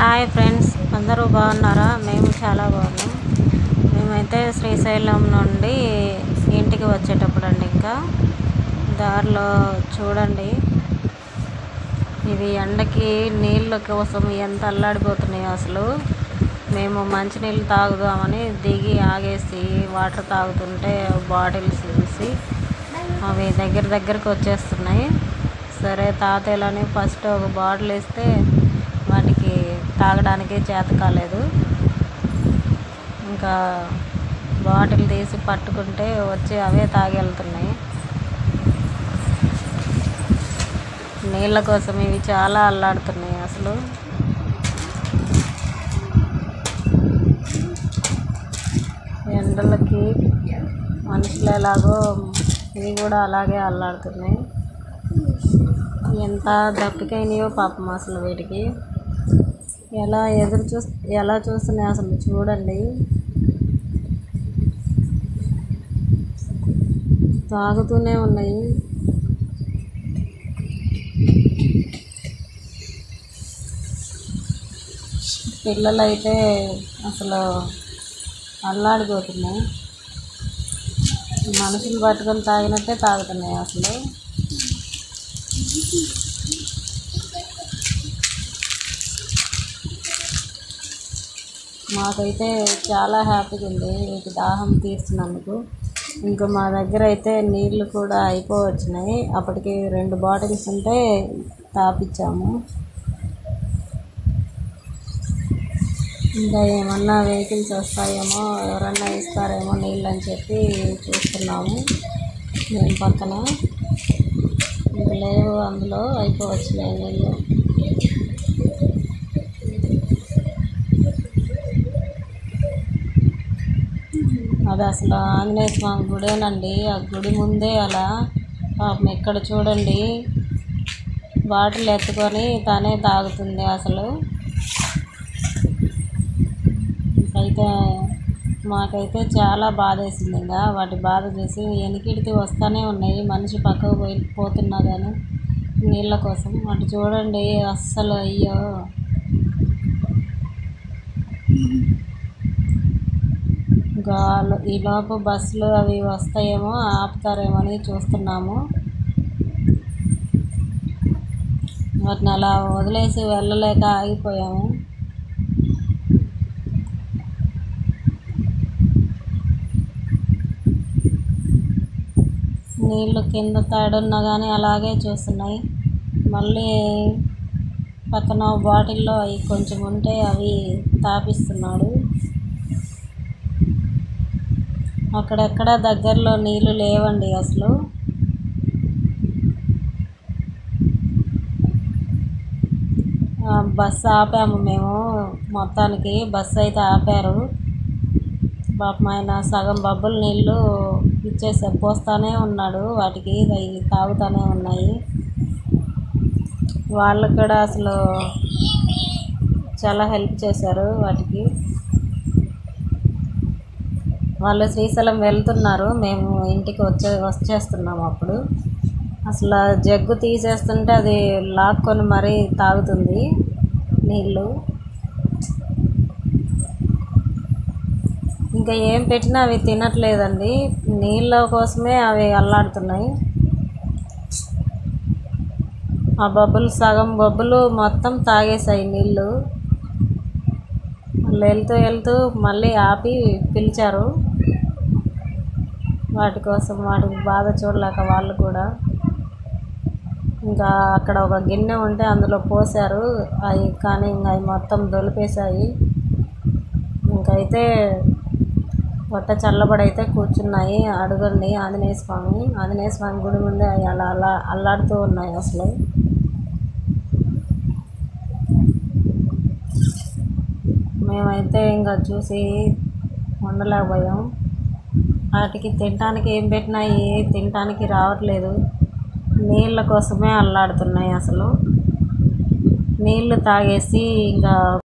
hi friends అందరూ బాగున్నారా మేము చాలా బాగున్నాం మేమైతే శ్రీశైలం నుండి ఇంటికి వచ్చేటప్పుడు అండి ఇంకా దారిలో చూడండి ఇవి ఎండకి నీళ్ళ కోసం ఎంత అల్లాడిపోతున్నాయో అసలు మేము మంచినీళ్ళు తాగుదామని దిగి ఆగేసి వాటర్ తాగుతుంటే బాటిల్స్ చూసి అవి దగ్గర దగ్గరకు వచ్చేస్తున్నాయి సరే తాతయ్యలని ఫస్ట్ ఒక బాటిల్ ఇస్తే వాటికి తాగడానికి చేత కాలేదు ఇంకా బాటిల్ తీసి పట్టుకుంటే వచ్చి అవే తాగి వెళ్తున్నాయి నీళ్ళ కోసం ఇవి చాలా అల్లాడుతున్నాయి అసలు ఎండలకి మనుషులు ఎలాగో ఇవి కూడా అలాగే అల్లాడుతున్నాయి ఎంత దప్పికైనాయో పాపం అసలు వీటికి ఎలా ఎదురు చూ ఎలా చూస్తున్నాయి అసలు చూడండి తాగుతూనే ఉన్నాయి పిల్లలైతే అసలు అల్లాడిపోతున్నాయి మనుషులు పట్టుకొని తాగినట్టే తాగుతున్నాయి అసలు మాకైతే చాలా హ్యాపీగా ఉంది వీటి దాహం తీర్చినందుకు ఇంకా మా దగ్గర అయితే నీళ్ళు కూడా అయిపోవచ్చినాయి అప్పటికి రెండు బాటిల్స్ ఉంటే తాపిచ్చాము ఇంకా ఏమన్నా వెహికల్స్ వస్తాయేమో ఎవరన్నా ఇస్తారేమో నీళ్ళు అని చెప్పి చూస్తున్నాము మేము పక్కన ఇంకా లేవు అందులో అయిపోవచ్చినాయి నీళ్ళు అది అసలు ఆంజనేయ స్వామి గుడేనండి ఆ గుడి ముందే అలా పాపం ఇక్కడ చూడండి బాటిల్ ఎత్తుకొని తనే తాగుతుంది అసలు అయితే మాకైతే చాలా బాధ వేసింది ఇంకా వాటి బాధ చూసి ఎనికిడితే వస్తూనే ఉన్నాయి మనిషి పక్కకు పోయి పోతున్నా కానీ నీళ్ళ కోసం అటు చూడండి అస్సలు అయ్యో ఇంకా ఈ లోపు బస్సులు అవి వస్తాయేమో ఆపుతారేమో అని చూస్తున్నాము వాటిని అలా వదిలేసి వెళ్ళలేక ఆగిపోయాము నీళ్ళు కింద తాడున్నా కానీ అలాగే చూస్తున్నాయి మళ్ళీ పక్కన బాటిల్లో అవి కొంచెం ఉంటే అవి తాపిస్తున్నాడు అక్కడెక్కడ దగ్గరలో నీళ్ళు లేవండి అసలు బస్సు ఆపాము మేము మొత్తానికి బస్సు అయితే ఆపారు పాపం ఆయన సగం బబ్బులు నీళ్ళు ఇచ్చేసా పోస్తానే ఉన్నాడు వాటికి అవి తాగుతూనే ఉన్నాయి వాళ్ళు కూడా అసలు చాలా హెల్ప్ చేశారు వాటికి వాళ్ళు శ్రీశైలం వెళ్తున్నారు మేము ఇంటికి వచ్చే వచ్చేస్తున్నాము అప్పుడు అసలు జగ్గు తీసేస్తుంటే అది లాక్కొని మరీ తాగుతుంది నీళ్ళు ఇంకా ఏం పెట్టినా అవి తినట్లేదండి నీళ్ళ కోసమే అవి అల్లాడుతున్నాయి ఆ బబ్బులు సగం బబ్బులు మొత్తం తాగేసాయి నీళ్ళు వెళ్తూ వెళ్తూ మళ్ళీ ఆపి పిలిచారు వాటి కోసం వాటికి బాధ చూడలేక వాళ్ళు కూడా ఇంకా అక్కడ ఒక గిన్నె ఉంటే అందులో పోసారు అవి కానీ ఇంకా అవి మొత్తం దొలిపేశాయి ఇంకైతే పొట్ట చల్లబడైతే కూర్చున్నాయి అడుగండి ఆంజనేయ స్వామి ఆంజనేయ స్వామి గుడి ముందే అవి అలా అలా అల్లాడుతూ ఉన్నాయి అసలు మేమైతే ఇంకా చూసి ఉండలేకపోయాం వాటికి తినటానికి ఏం పెట్టినా ఏ తినటానికి రావట్లేదు నీళ్ళ కోసమే అల్లాడుతున్నాయి అసలు నీళ్ళు తాగేసి ఇంకా